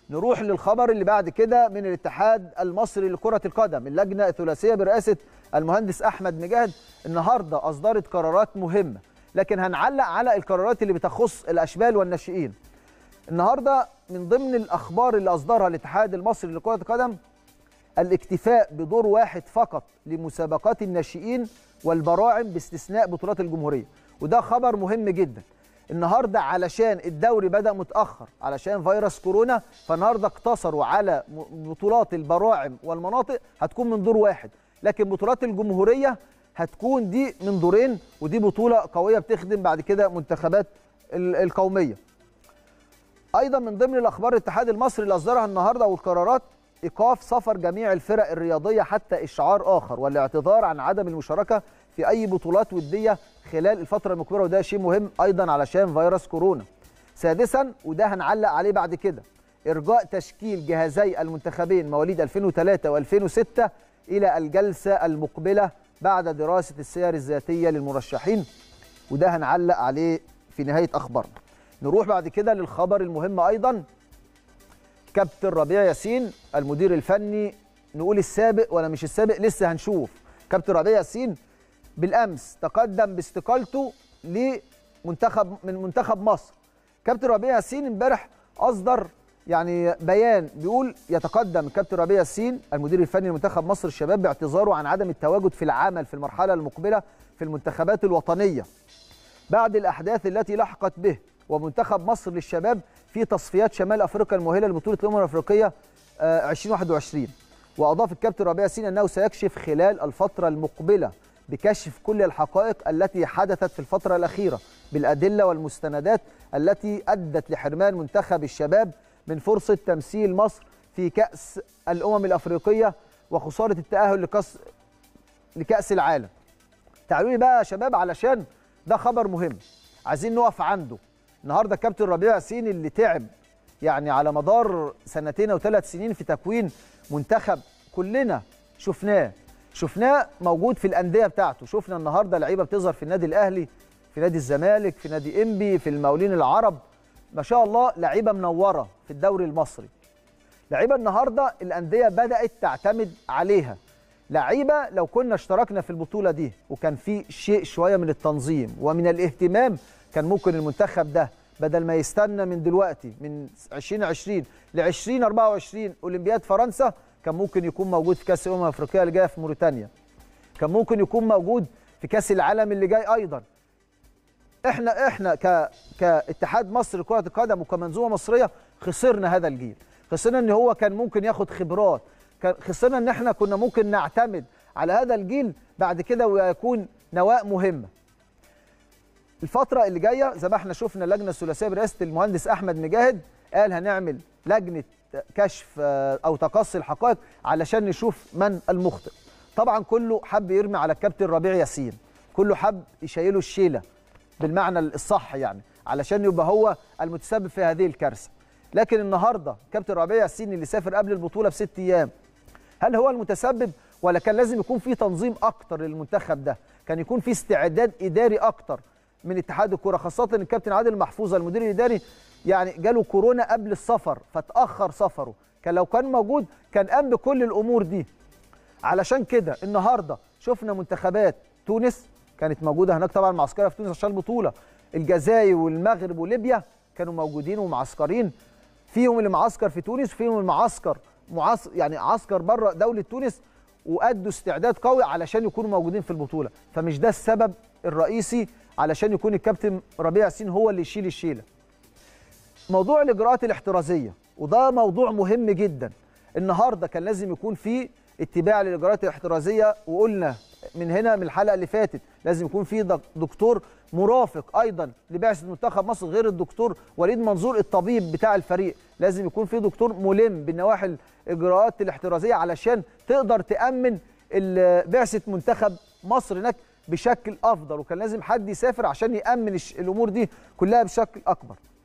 نروح للخبر اللي بعد كده من الاتحاد المصري لكرة القدم اللجنة الثلاثية برئاسة المهندس أحمد مجاهد النهاردة أصدرت قرارات مهمة لكن هنعلق على القرارات اللي بتخص الأشبال والناشئين النهاردة من ضمن الأخبار اللي أصدرها الاتحاد المصري لكرة القدم الاكتفاء بدور واحد فقط لمسابقات الناشئين والبراعم باستثناء بطولات الجمهورية وده خبر مهم جدا النهارده علشان الدوري بدا متاخر علشان فيروس كورونا فالنهارده اقتصروا على بطولات البراعم والمناطق هتكون من دور واحد لكن بطولات الجمهوريه هتكون دي من دورين ودي بطوله قويه بتخدم بعد كده منتخبات القوميه ايضا من ضمن الاخبار الاتحاد المصري اللي اصدرها النهارده والقرارات ايقاف سفر جميع الفرق الرياضيه حتى اشعار اخر والاعتذار عن عدم المشاركه في اي بطولات وديه خلال الفتره المقبله وده شيء مهم ايضا علشان فيروس كورونا. سادسا وده هنعلق عليه بعد كده ارجاء تشكيل جهازي المنتخبين مواليد 2003 و2006 الى الجلسه المقبله بعد دراسه السير الذاتيه للمرشحين وده هنعلق عليه في نهايه اخبارنا. نروح بعد كده للخبر المهم ايضا كابتن ربيع ياسين المدير الفني نقول السابق ولا مش السابق لسه هنشوف كابتن ربيع ياسين بالامس تقدم باستقالته لمنتخب من منتخب مصر كابتن ربيع ياسين امبارح اصدر يعني بيان بيقول يتقدم الكابتن ربيع ياسين المدير الفني لمنتخب مصر الشباب باعتذاره عن عدم التواجد في العمل في المرحله المقبله في المنتخبات الوطنيه بعد الاحداث التي لحقت به ومنتخب مصر للشباب في تصفيات شمال افريقيا المؤهله لبطوله الامم الافريقيه 2021 واضاف الكابتن ربيع ياسين انه سيكشف خلال الفتره المقبله بكشف كل الحقائق التي حدثت في الفترة الأخيرة بالأدلة والمستندات التي أدت لحرمان منتخب الشباب من فرصة تمثيل مصر في كأس الأمم الأفريقية وخسارة التأهل لكأس لكأس العالم. تعالوا لي بقى يا شباب علشان ده خبر مهم عايزين نقف عنده. النهارده كابتن ربيع ياسين اللي تعب يعني على مدار سنتين او ثلاث سنين في تكوين منتخب كلنا شفناه شفناه موجود في الانديه بتاعته شفنا النهارده لعيبه بتظهر في النادي الاهلي في نادي الزمالك في نادي انبي في المقاولين العرب ما شاء الله لعيبه منوره في الدوري المصري لعيبه النهارده الانديه بدات تعتمد عليها لعيبه لو كنا اشتركنا في البطوله دي وكان في شيء شويه من التنظيم ومن الاهتمام كان ممكن المنتخب ده بدل ما يستنى من دلوقتي من 2020 ل 2024 اولمبياد فرنسا كان ممكن يكون موجود في كاس الامم الافريقيه اللي جايه في موريتانيا كان ممكن يكون موجود في كاس العالم اللي جاي ايضا احنا احنا ك كاتحاد مصر لكره القدم وكمنظومه مصريه خسرنا هذا الجيل خسرنا ان هو كان ممكن ياخد خبرات كان خسرنا ان احنا كنا ممكن نعتمد على هذا الجيل بعد كده ويكون نواة مهمه الفتره اللي جايه زي ما احنا شفنا اللجنه الثلاثيه برئاسه المهندس احمد مجاهد قال هنعمل لجنه كشف او تقصي الحقائق علشان نشوف من المخطئ طبعا كله حب يرمي على الكابتن ربيع ياسين كله حب يشيله الشيله بالمعنى الصح يعني علشان يبقى هو المتسبب في هذه الكارثه لكن النهارده كابتن ربيع ياسين اللي سافر قبل البطوله بست ايام هل هو المتسبب ولا كان لازم يكون في تنظيم اكتر للمنتخب ده كان يكون في استعداد اداري اكتر من اتحاد الكره خاصه ان الكابتن عادل محفوظ المدير الاداري يعني جاله كورونا قبل السفر فتاخر سفره كان لو كان موجود كان قام بكل الامور دي علشان كده النهارده شفنا منتخبات تونس كانت موجوده هناك طبعا معسكرها في تونس عشان البطوله الجزائر والمغرب وليبيا كانوا موجودين ومعسكرين فيهم اللي معسكر في تونس وفيهم المعسكر معسكر يعني عسكر بره دوله تونس وادوا استعداد قوي علشان يكونوا موجودين في البطوله فمش ده السبب الرئيسي علشان يكون الكابتن ربيع ياسين هو اللي يشيل الشيله موضوع الاجراءات الاحترازيه وده موضوع مهم جدا النهارده كان لازم يكون في اتباع للاجراءات الاحترازيه وقلنا من هنا من الحلقه اللي فاتت لازم يكون في دكتور مرافق ايضا لبعثه منتخب مصر غير الدكتور وليد منظور الطبيب بتاع الفريق لازم يكون في دكتور ملم بالنواحي الاجراءات الاحترازيه علشان تقدر تامن بعثه منتخب مصر هناك بشكل افضل وكان لازم حد يسافر عشان يامن الامور دي كلها بشكل اكبر